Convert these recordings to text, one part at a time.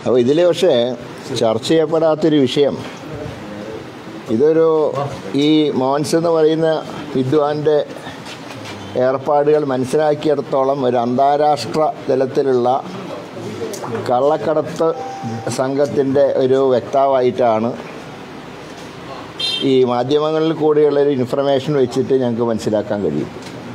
അപ്പോൾ ഇതിൽ പക്ഷേ ചർച്ച ചെയ്യപ്പെടാത്തൊരു വിഷയം ഇതൊരു ഈ മോൻസ് എന്ന് പറയുന്ന വിദ്വാൻ്റെ ഏർപ്പാടുകൾ മനസ്സിലാക്കിയിടത്തോളം ഒരു അന്താരാഷ്ട്ര തലത്തിലുള്ള കള്ളക്കടത്ത് സംഘത്തിൻ്റെ ഒരു വ്യക്താവായിട്ടാണ് ഈ മാധ്യമങ്ങളിൽ കൂടിയുള്ളൊരു ഇൻഫർമേഷൻ വെച്ചിട്ട് ഞങ്ങൾക്ക് മനസ്സിലാക്കാൻ കഴിയും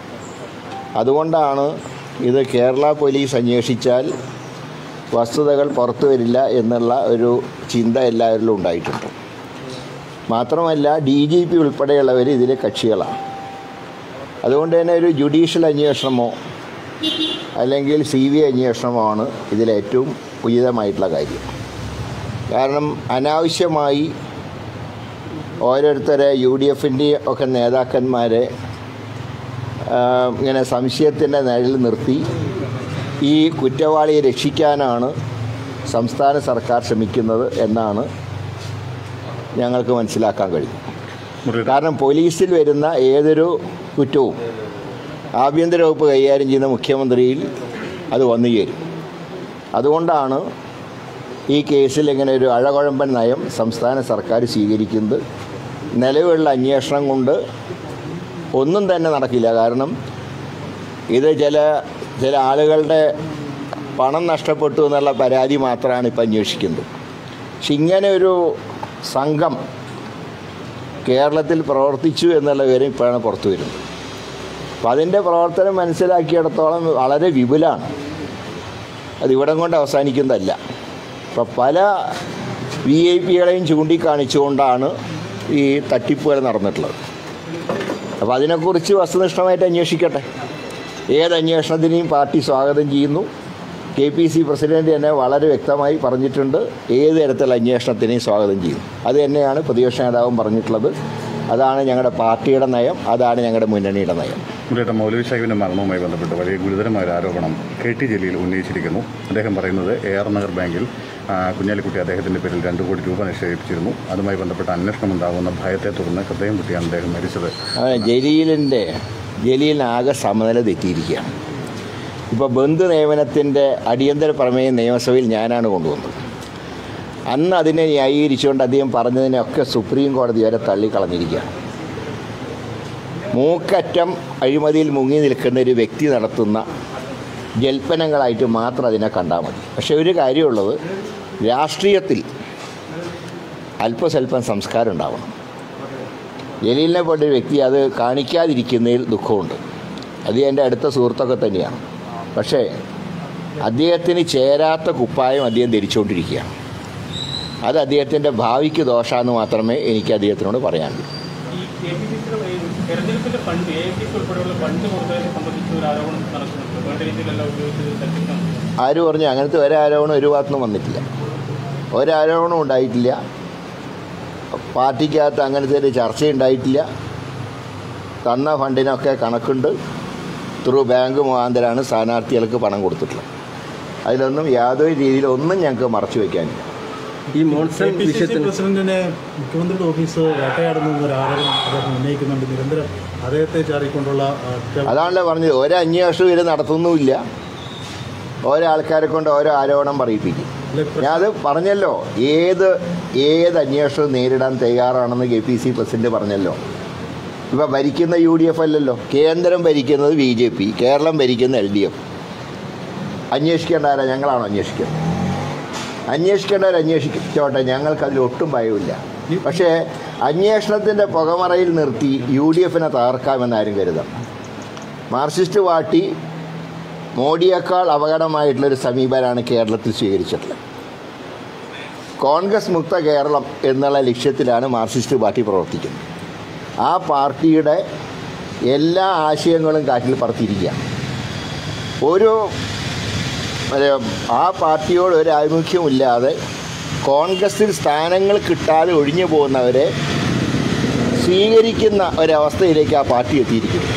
അതുകൊണ്ടാണ് ഇത് കേരള പോലീസ് അന്വേഷിച്ചാൽ വസ്തുതകൾ പുറത്തു വരില്ല എന്നുള്ള ഒരു ചിന്ത എല്ലാവരിലും ഉണ്ടായിട്ടുണ്ട് മാത്രമല്ല ഡി ജി പി ഉൾപ്പെടെയുള്ളവർ ഇതിലെ കക്ഷികളാണ് അതുകൊണ്ട് തന്നെ ഒരു ജുഡീഷ്യൽ അന്വേഷണമോ അല്ലെങ്കിൽ സി ബി ഐ അന്വേഷണമാണ് ഇതിലേറ്റവും ഉചിതമായിട്ടുള്ള കാര്യം കാരണം അനാവശ്യമായി ഓരോരുത്തരെ യു ഡി എഫിൻ്റെയും ഒക്കെ നേതാക്കന്മാരെ ആ, ഇങ്ങനെ സംശയത്തിൻ്റെ നിഴലിൽ നിർത്തി ഈ കുറ്റവാളിയെ രക്ഷിക്കാനാണ് സംസ്ഥാന സർക്കാർ ശ്രമിക്കുന്നത് എന്നാണ് ഞങ്ങൾക്ക് മനസ്സിലാക്കാൻ കഴിയും മുരളീധരൻ കാരണം പോലീസിൽ വരുന്ന ഏതൊരു കുറ്റവും ആഭ്യന്തര വകുപ്പ് കൈകാര്യം ചെയ്യുന്ന മുഖ്യമന്ത്രിയിൽ അത് വന്നു ചേരും അതുകൊണ്ടാണ് ഈ കേസിൽ ഇങ്ങനെ ഒരു അഴകുഴമ്പൻ നയം സംസ്ഥാന സർക്കാർ സ്വീകരിക്കുന്നത് നിലവിലുള്ള അന്വേഷണം കൊണ്ട് ഒന്നും തന്നെ നടക്കില്ല കാരണം ഇത് ചില ചില ആളുകളുടെ പണം നഷ്ടപ്പെട്ടു എന്നുള്ള പരാതി മാത്രമാണ് ഇപ്പം അന്വേഷിക്കുന്നത് പക്ഷെ ഇങ്ങനെ ഒരു സംഘം കേരളത്തിൽ പ്രവർത്തിച്ചു എന്നുള്ള വിവരം ഇപ്പോഴാണ് പുറത്തു വരുന്നത് അപ്പം അതിൻ്റെ പ്രവർത്തനം മനസ്സിലാക്കിയിടത്തോളം വളരെ വിപുലമാണ് അത് ഇവിടം കൊണ്ട് അവസാനിക്കുന്നതല്ല അപ്പം പല വി ഐ പികളെയും ചൂണ്ടിക്കാണിച്ചുകൊണ്ടാണ് ഈ തട്ടിപ്പുകൾ നടന്നിട്ടുള്ളത് അപ്പോൾ അതിനെക്കുറിച്ച് വസ്തുനിഷ്ഠമായിട്ട് അന്വേഷിക്കട്ടെ ഏത് അന്വേഷണത്തിനെയും പാർട്ടി സ്വാഗതം ചെയ്യുന്നു കെ പി സി പ്രസിഡന്റ് തന്നെ വളരെ വ്യക്തമായി പറഞ്ഞിട്ടുണ്ട് ഏത് തരത്തിലുള്ള അന്വേഷണത്തിനെയും സ്വാഗതം ചെയ്യും അത് തന്നെയാണ് പ്രതിപക്ഷ നേതാവും പറഞ്ഞിട്ടുള്ളത് അതാണ് ഞങ്ങളുടെ പാർട്ടിയുടെ നയം അതാണ് ഞങ്ങളുടെ മുന്നണിയുടെ നയം മുരളിയേട്ടൻ മൗലവി സാഹിബിൻ്റെ മരണവുമായി ബന്ധപ്പെട്ട് വലിയ ഗുരുതരമായ ഒരു ആരോപണം കെ ടി ജലീൽ ഉന്നയിച്ചിരിക്കുന്നു അദ്ദേഹം പറയുന്നത് എ ആർ നഗർ ബാങ്കിൽ ആ, കുഞ്ഞാലിക്കുട്ടി അദ്ദേഹത്തിൻ്റെ പേരിൽ രണ്ട് കോടി രൂപ നിക്ഷേപിച്ചിരുന്നു അതുമായി ബന്ധപ്പെട്ട അന്വേഷണം ഉണ്ടാകുന്ന ഭയത്തെ തുടർന്ന് ഹൃദയം പൊട്ടിയാണ് അദ്ദേഹം മരിച്ചത് അങ്ങനെ ജലീലിൻ്റെ ജലീലിന് ആകെ സമനില തെറ്റിയിരിക്കുകയാണ് ഇപ്പോൾ ബന്ധു നിയമനത്തിൻ്റെ അടിയന്തര പ്രമേയം നിയമസഭയിൽ ഞാനാണ് കൊണ്ടുവന്നത് അന്ന് അതിനെ ന്യായീകരിച്ചുകൊണ്ട് അദ്ദേഹം പറഞ്ഞതിനെയൊക്കെ സുപ്രീം കോടതി വരെ തള്ളിക്കളഞ്ഞിരിക്കുകയാണ് മൂക്കറ്റം അഴിമതിയിൽ മുങ്ങി നിൽക്കുന്ന ഒരു വ്യക്തി നടത്തുന്ന ജൽപ്പനങ്ങളായിട്ട് മാത്രം അതിനെ കണ്ടാൽ മതി പക്ഷേ ഒരു കാര്യമുള്ളത് രാഷ്ട്രീയത്തിൽ അല്പസ്വല്പം സംസ്കാരം ഉണ്ടാവണം ജലീലിനെ പോലൊരു വ്യക്തി അത് കാണിക്കാതിരിക്കുന്നതിൽ ദുഃഖമുണ്ട് അത് എൻ്റെ അടുത്ത സുഹൃത്തൊക്കെ തന്നെയാണ് പക്ഷേ അദ്ദേഹത്തിന് ചേരാത്ത കുപ്പായം അദ്ദേഹം ധരിച്ചുകൊണ്ടിരിക്കുകയാണ് അത് അദ്ദേഹത്തിൻ്റെ ഭാവിക്ക് ദോഷമെന്ന് മാത്രമേ എനിക്ക് അദ്ദേഹത്തിനോട് പറയാനുള്ളൂ ഈ കെ പി സി സിയുടെ തെരഞ്ഞെടുപ്പിന്റെ ഫണ്ട് എ ഐ സി ഉൾപ്പെടെയുള്ള ഫണ്ട് കൊടുത്തതിനെ സംബന്ധിച്ച് ഒരു ആരോപണം നടക്കുന്നുണ്ട് വേണ്ട രീതിയിലല്ല ഉപയോഗിച്ചത് തട്ടിപ്പാണ് ആര് പറഞ്ഞു അങ്ങനത്തെ ഒരാരോപണം ഒരു ഭാഗത്തുനിന്നും വന്നിട്ടില്ല ഒരാരോപണം ഉണ്ടായിട്ടില്ല പാർട്ടിക്കകത്ത് അങ്ങനത്തെ ഒരു ചർച്ച ഉണ്ടായിട്ടില്ല തന്ന ഫണ്ടിനൊക്കെ കണക്കുണ്ട് ത്രൂ ബാങ്ക് മുഖാന്തരമാണ് സ്ഥാനാർത്ഥികൾക്ക് പണം കൊടുത്തിട്ടുള്ളത് അതിലൊന്നും യാതൊരു രീതിയിലും ഒന്നും ഞങ്ങൾക്ക് മറച്ചു വയ്ക്കാനില്ല ഈ Monson K P C C വിഷയത്തിൽ പ്രസിഡന്റിനെ മുഖ്യമന്ത്രിയുടെ ഓഫീസ് വേട്ടയാടുന്നു എന്നൊരു ആരോപണം അദ്ദേഹം ഉന്നയിക്കുന്നുണ്ട് നിരന്തരം അദ്ദേഹത്തെ ചാറിക്കൊണ്ടുള്ള ആ, ച- അതാണല്ലോ പറഞ്ഞത് ഒരു അന്വേഷണം ഇവർ നടത്തുന്നുമില്ല ഓരോ ആൾക്കാരെ കൊണ്ട് ഓരോ ആരോപണം പറയിപ്പിക്കും അല്ലെ, പ്ര- ഞാൻ അത് പറഞ്ഞല്ലോ ഏത് ഏത് അന്വേഷണവും നേരിടാൻ തയ്യാറാണെന്ന് കെ പി സി പ്രസിഡന്റ് പറഞ്ഞല്ലോ ഇപ്പം ഭരിക്കുന്ന യു ഡി എഫ് അല്ലല്ലോ കേന്ദ്രം ഭരിക്കുന്നത് ബി ജെ പി കേരളം ഭരിക്കുന്ന എൽ ഡി എഫ് അന്വേഷിക്കേണ്ട ആരാ ഞങ്ങളാണോ അന്വേഷിക്കുന്നത് അന്വേഷിക്കേണ്ടവർ അന്വേഷിച്ചോട്ടെ ഞങ്ങൾക്ക് അതിൽ ഒട്ടും ഭയമില്ല പക്ഷേ അന്വേഷണത്തിൻ്റെ പുകമറയിൽ നിർത്തി യു ഡി എഫിനെ തകർക്കാമെന്ന് ആരും കരുതണം മാർക്സിസ്റ്റ് പാർട്ടി മോഡിയേക്കാൾ അപകടമായിട്ടുള്ളൊരു സമീപനമാണ് കേരളത്തിൽ സ്വീകരിച്ചിട്ടുള്ളത് കോൺഗ്രസ് മുക്ത കേരളം എന്നുള്ള ലക്ഷ്യത്തിലാണ് മാർക്സിസ്റ്റ് പാർട്ടി പ്രവർത്തിക്കുന്നത് ആ പാർട്ടിയുടെ എല്ലാ ആശയങ്ങളും കാറ്റിൽ പറത്തിയിരിക്കുക ഒരു ഒരു ആ പാർട്ടിയോട് ഒരു ആഭിമുഖ്യമില്ലാതെ കോൺഗ്രസിൽ സ്ഥാനങ്ങൾ കിട്ടാതെ ഒഴിഞ്ഞു പോകുന്നവരെ സ്വീകരിക്കുന്ന ഒരവസ്ഥയിലേക്ക് ആ പാർട്ടി എത്തിയിരിക്കുന്നു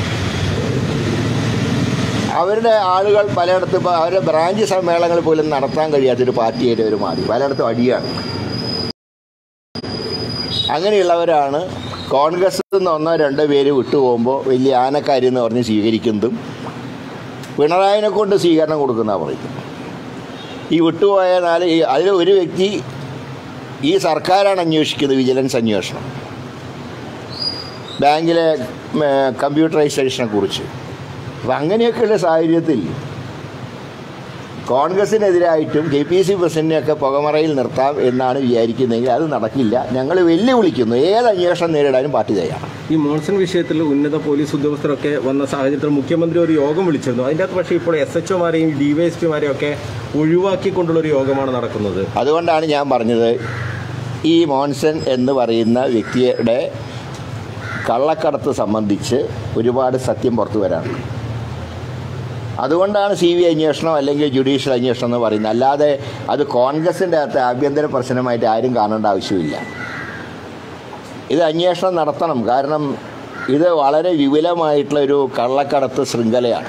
അവരുടെ ആളുകൾ പലയിടത്തും ഇപ്പോൾ അവരുടെ ബ്രാഞ്ച് സമ്മേളനങ്ങൾ പോലും നടത്താൻ കഴിയാത്തൊരു പാർട്ടിയായിട്ട് അവർ മാറി പലയിടത്തും അടിയാണ് അങ്ങനെയുള്ളവരാണ് കോൺഗ്രസ് നിന്ന് ഒന്നോ രണ്ടോ പേര് വിട്ടുപോകുമ്പോൾ വലിയ ആനക്കാരി എന്ന് പറഞ്ഞ് സ്വീകരിക്കുന്നതും പിണറായിനെ കൊണ്ട് സ്വീകരണം കൊടുക്കുന്ന പറയുന്നത് ഈ വിട്ടുപോയ നാല് ഈ- അതിൽ ഒരു വ്യക്തി ഈ സർക്കാരാണ് അന്വേഷിക്കുന്നത് വിജിലൻസ് അന്വേഷണം ബാങ്കിലെ ഉം, കമ്പ്യൂട്ടറൈസേഷനെ കുറിച്ച് അപ്പം അങ്ങനെയൊക്കെയുള്ള സാഹചര്യത്തിൽ കോൺഗ്രസിനെതിരായിട്ടും കെ പി സി പ്രസിഡന്റിനെയൊക്കെ പുകമറയിൽ നിർത്താം എന്നാണ് വിചാരിക്കുന്നതെങ്കിൽ അത് നടക്കില്ല ഞങ്ങൾ വെല്ലുവിളിക്കുന്നു ഏത് അന്വേഷണം നേരിടാനും പാർട്ടി തയ്യാറാണ് ഈ മോൺസൺ വിഷയത്തിൽ ഉന്നത പോലീസ് ഉദ്യോഗസ്ഥരൊക്കെ വന്ന സാഹചര്യത്തിൽ മുഖ്യമന്ത്രി ഒരു യോഗം വിളിച്ചിരുന്നു അതിൻ്റെ അകത്ത് പക്ഷേ ഇപ്പോൾ എസ് എച്ച് ഒമാരെയും ഡി വൈ എസ് പിമാരെയും ഒക്കെ ഒഴിവാക്കിക്കൊണ്ടുള്ള ഒരു യോഗമാണ് നടക്കുന്നത് അതുകൊണ്ടാണ് ഞാൻ പറഞ്ഞത് ഈ മോൻസൺ എന്ന് പറയുന്ന വ്യക്തിയുടെ കള്ളക്കടത്ത് സംബന്ധിച്ച് ഒരുപാട് സത്യം പുറത്തു വരാറുണ്ട് അതുകൊണ്ടാണ് സി ബി അന്വേഷണം അല്ലെങ്കിൽ ജുഡീഷ്യൽ അന്വേഷണം എന്ന് പറയുന്നത് അല്ലാതെ അത് കോൺഗ്രസിൻ്റെ അകത്ത് ആഭ്യന്തര പ്രശ്നമായിട്ട് ആരും കാണേണ്ട ആവശ്യമില്ല ഇത് അന്വേഷണം നടത്തണം കാരണം ഇത് വളരെ വിപുലമായിട്ടുള്ള ഒരു കള്ളക്കടത്ത് ശൃംഖലയാണ്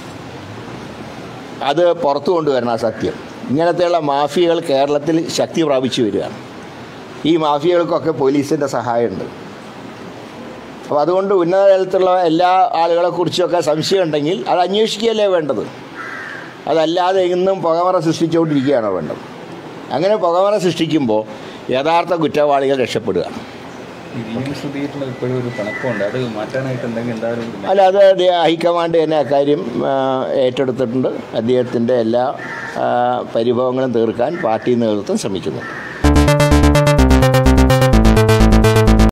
അത് പുറത്തു കൊണ്ടുവരണം ആ സത്യം ഇങ്ങനത്തെയുള്ള മാഫിയകൾ കേരളത്തിൽ ശക്തി പ്രാപിച്ചു വരികയാണ് ഈ മാഫിയകൾക്കൊക്കെ പോലീസിൻ്റെ സഹായമുണ്ട് അപ്പോൾ അതുകൊണ്ട് ഉന്നത തലത്തിലുള്ള എല്ലാ ആളുകളെ കുറിച്ചൊക്കെ സംശയം ഉണ്ടെങ്കിൽ അത് അന്വേഷിക്കുകയല്ലേ വേണ്ടത് അതല്ലാതെ ഇന്നും പുകമറ സൃഷ്ടിച്ചുകൊണ്ടിരിക്കുകയാണോ വേണ്ടത് അങ്ങനെ പുകമറ സൃഷ്ടിക്കുമ്പോൾ യഥാർത്ഥ കുറ്റവാളികൾ രക്ഷപ്പെടുകയാണ് ഈ വി എം സുധീറിന് ഇപ്പോഴും ഒരു പിണക്കമുണ്ട് അത് മാറ്റാനായിട്ട് എന്തെങ്കിലും എന്തായാലും ഒരു അല്ല അത് ദേ ഹൈക്കമാൻഡ് തന്നെ അക്കാര്യം ആ, ഏറ്റെടുത്തിട്ടുണ്ട് അദ്ദേഹത്തിൻ്റെ എല്ലാ ആ, പരിഭവങ്ങളും തീർക്കാൻ പാർട്ടി നേതൃത്വം ശ്രമിക്കുന്നുണ്ട്